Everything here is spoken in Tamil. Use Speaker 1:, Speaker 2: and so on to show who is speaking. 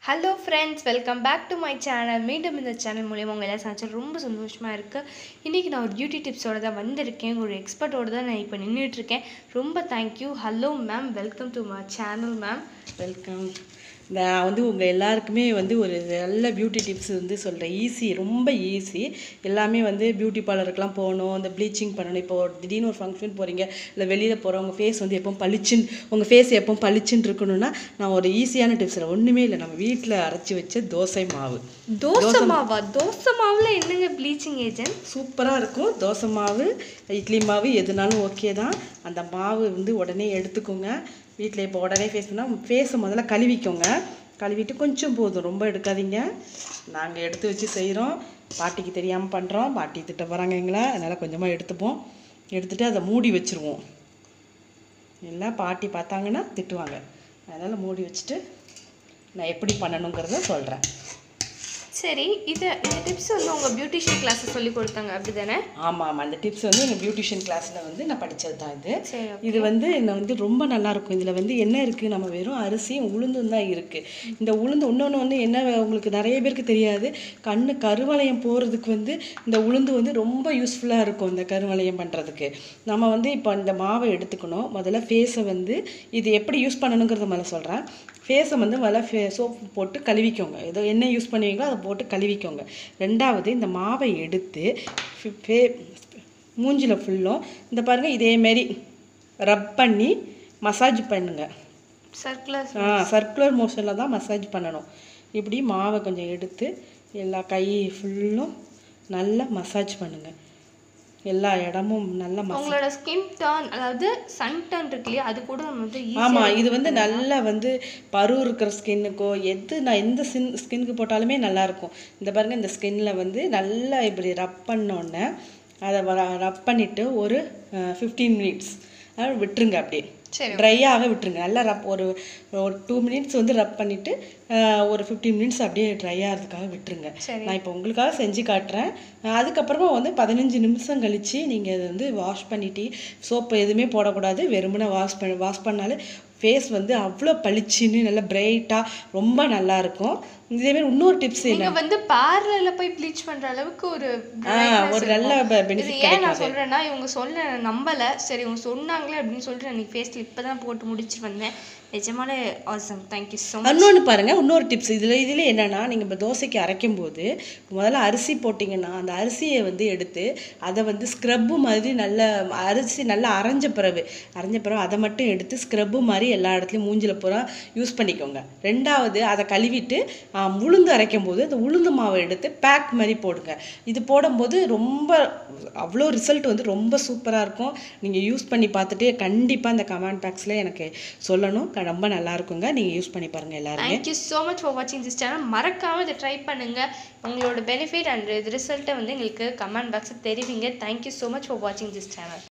Speaker 1: Hello friends welcome back to my channel மீண்டும் இந்த சேனல் மூலியமாக உங்கள் எல்லாம் சமைச்சா ரொம்ப சந்தோஷமாக இருக்குது இன்றைக்கி நான் ஒரு பியூட்டி டிப்ஸோட தான் வந்திருக்கேன் ஒரு எக்ஸ்பர்ட்டோட தான் நான் இப்போ நின்றுட்டுருக்கேன் ரொம்ப thank you hello ma'am welcome to my channel ma'am
Speaker 2: welcome நான் வந்து உங்கள் எல்லாருக்குமே வந்து ஒரு நல்ல பியூட்டி டிப்ஸ் வந்து சொல்கிறேன் ஈஸி ரொம்ப ஈஸி எல்லாமே வந்து பியூட்டி பார்லருக்குலாம் போகணும் இந்த ப்ளீச்சிங் பண்ணணும் இப்போ ஒரு திடீர்னு ஒரு ஃபங்க்ஷன் போகிறீங்க இல்லை வெளியில் போகிறோம் உங்கள் ஃபேஸ் வந்து எப்போ பளிச்சுன்னு உங்கள் ஃபேஸ் எப்போ பளிச்சுன்னு இருக்கணும்னா நான் ஒரு ஈஸியான டிப்ஸ் ஒன்றுமே இல்லை நம்ம வீட்டில் அரைச்சி வச்ச தோசை மாவு
Speaker 1: தோசை மாவா தோசை மாவில் என்னங்க ப்ளீச்சிங் ஏஜென்ட்
Speaker 2: சூப்பராக இருக்கும் தோசை மாவு இட்லி மாவு எதுனாலும் ஓகே தான் அந்த மாவு வந்து உடனே எடுத்துக்கோங்க வீட்டில் இப்போ உடனே ஃபேஸ் பண்ணால் ஃபேஸை முதல்ல கழுவிக்கோங்க கழுவிட்டு கொஞ்சம் போதும் ரொம்ப எடுக்காதீங்க நாங்கள் எடுத்து வச்சு செய்கிறோம் பாட்டிக்கு தெரியாமல் பண்ணுறோம் பாட்டி திட்ட போகிறாங்க எங்களை அதனால் கொஞ்சமாக எடுத்துப்போம் எடுத்துகிட்டு அதை மூடி வச்சுருவோம் இல்லை பாட்டி பார்த்தாங்கன்னா திட்டுவாங்க அதனால் மூடி வச்சுட்டு நான் எப்படி பண்ணணுங்கிறத சொல்கிறேன்
Speaker 1: சரி இதை இந்த டிப்ஸ் வந்து உங்கள் பியூட்டிஷியன் கிளாஸில் சொல்லி கொடுத்தாங்க அப்படி தானே
Speaker 2: ஆமாம் ஆமாம் அந்த டிப்ஸ் வந்து எங்கள் பியூட்டிஷியன் கிளாஸில் வந்து நான் படித்தது தான் இது
Speaker 1: சரி
Speaker 2: இது வந்து என்ன வந்து ரொம்ப நல்லா இருக்கும் இதில் வந்து என்ன இருக்குது நம்ம வெறும் அரிசியும் உளுந்தும் தான் இருக்குது இந்த உளுந்து இன்னொன்று வந்து என்ன உங்களுக்கு நிறைய பேருக்கு தெரியாது கண்ணு கருவளையம் போகிறதுக்கு வந்து இந்த உளுந்து வந்து ரொம்ப யூஸ்ஃபுல்லாக இருக்கும் இந்த கருவளையம் பண்ணுறதுக்கு நம்ம வந்து இப்போ இந்த மாவை எடுத்துக்கணும் முதல்ல ஃபேஸை வந்து இது எப்படி யூஸ் பண்ணணுங்கிறத முதல்ல சொல்கிறேன் ஃபேஸை வந்து முதல்ல ஃபே சோப் போட்டு கழுவிக்கோங்க ஏதோ என்ன யூஸ் பண்ணுவீங்களோ அதை போட்டு கழுவிக்கோங்க ரெண்டாவது இந்த மாவை எடுத்து ஃபி- ஃபே மூஞ்சில் ஃபுல்லும் இந்த பாருங்கள் இதேமாரி ரப் பண்ணி மசாஜ் பண்ணுங்க
Speaker 1: சர்க்குலர்
Speaker 2: ஆ சர்க்குலர் மோஷனில் தான் மசாஜ் பண்ணணும் இப்படி மாவை கொஞ்சம் எடுத்து எல்லா கை ஃபுல்லும் நல்லா மசாஜ் பண்ணுங்க எல்லா இடமும் நல்லா மசா
Speaker 1: உங்களோட ஸ்கின் டர்ன் அதாவது சன் டர்ன் இருக்கு இல்லையா அது கூட நம்ம வந்து easy-
Speaker 2: ஆமாம் இது வந்து நல்லா வந்து பரு இருக்கிற ஸ்கின்னுக்கோ எது நான் எந்த ஸ்கின் ஸ்கின்னுக்கு போட்டாலுமே நல்லா இருக்கும் இந்த பாருங்க இந்த ஸ்கின்ல வந்து நல்லா இப்படி ரப் பண்ணோன்னே அதை ரப் பண்ணிட்டு ஒரு ஃபிஃப்டீன் மினிட்ஸ் விட்டுருங்க அப்படியே
Speaker 1: சரி
Speaker 2: ட்ரையாக விட்டுருங்க நல்லா ரப் ஒரு ஒரு டூ மினிட்ஸ் வந்து ரப் பண்ணிவிட்டு ஒரு ஃபிஃப்டீன் மினிட்ஸ் அப்படியே ட்ரை ஆகிறதுக்காக விட்டுருங்க
Speaker 1: சரி.
Speaker 2: நான் இப்போ உங்களுக்காக செஞ்சு காட்டுறேன் அஹ் அதுக்கப்புறமா வந்து பதினஞ்சு நிமிஷம் கழித்து நீங்கள் இதை வந்து வாஷ் பண்ணிட்டு சோப்பு எதுவுமே போடக்கூடாது வெறுமனே வாஷ் பண்ண வாஷ் பண்ணாலே ஃபேஸ் வந்து அவ்வளோ பளிச்சுன்னு நல்லா பிரைட்டாக ரொம்ப நல்லா இருக்கும் இதேமாரி இன்னொரு டிப்ஸ் என்ன
Speaker 1: நீங்க வந்து பார்லர்ல போய் ப்ளீச் பண்ற அளவுக்கு ஒரு
Speaker 2: ஆ
Speaker 1: brightness
Speaker 2: ஒரு நல்ல
Speaker 1: இருக்கும். இது
Speaker 2: பெனிஃபிட்
Speaker 1: ஏன் நான்
Speaker 2: கிடைக்கும்
Speaker 1: சொல்றேன்னா இவங்க சொல்ல நான் நம்பல சரி இவங்க சொன்னாங்களே அப்படின்னு சொல்லிட்டு நான் ஃபேஸ்ல இப்பதான் போட்டு முடிச்சு வந்தேன் நிஜமாலே ஆசம் தேங்க்யூ ஸோ மச்
Speaker 2: இன்னொன்று பாருங்க இன்னொரு டிப்ஸ் இதில் இதில் என்னன்னா நீங்கள் இப்போ தோசைக்கு அரைக்கும் போது முதல்ல அரிசி போட்டிங்கன்னா அந்த அரிசியை வந்து எடுத்து அதை வந்து ஸ்க்ரப்பு மாதிரி நல்ல அரிசி நல்லா அரைஞ்ச பிறகு அரைஞ்ச பிறகு அதை மட்டும் எடுத்து ஸ்க்ரப்பு மாதிரி எல்லா இடத்துலையும் மூஞ்சில பூரா யூஸ் பண்ணிக்கோங்க ரெண்டாவது அதை கழுவிட்டு ஆ, உளுந்து அரைக்கும் போது அந்த உளுந்து மாவை எடுத்து பேக் மாதிரி போடுங்க இது போடும்போது ரொம்ப அவ்வளோ ரிசல்ட் வந்து ரொம்ப சூப்பராக இருக்கும் நீங்கள் யூஸ் பண்ணி பார்த்துட்டு கண்டிப்பாக இந்த கமெண்ட் பாக்ஸில் எனக்கு சொல்லணும் க- ரொம்ப நல்லா இருக்குங்க நீங்கள் யூஸ் பண்ணி பாருங்கள் எல்லாருமே
Speaker 1: தேங்க்யூ ஸோ மச் ஃபார் வாட்சிங் திஸ் சேனல் மறக்காம இதை ட்ரை பண்ணுங்க உங்களோட பெனிஃபிட் அண்ட் ரிசல்ட்டை வந்து எங்களுக்கு கமெண்ட் பாக்ஸில் தெரிவிங்க தேங்க்யூ ஸோ மச் ஃபார் வாட்சிங் திஸ் சேனல்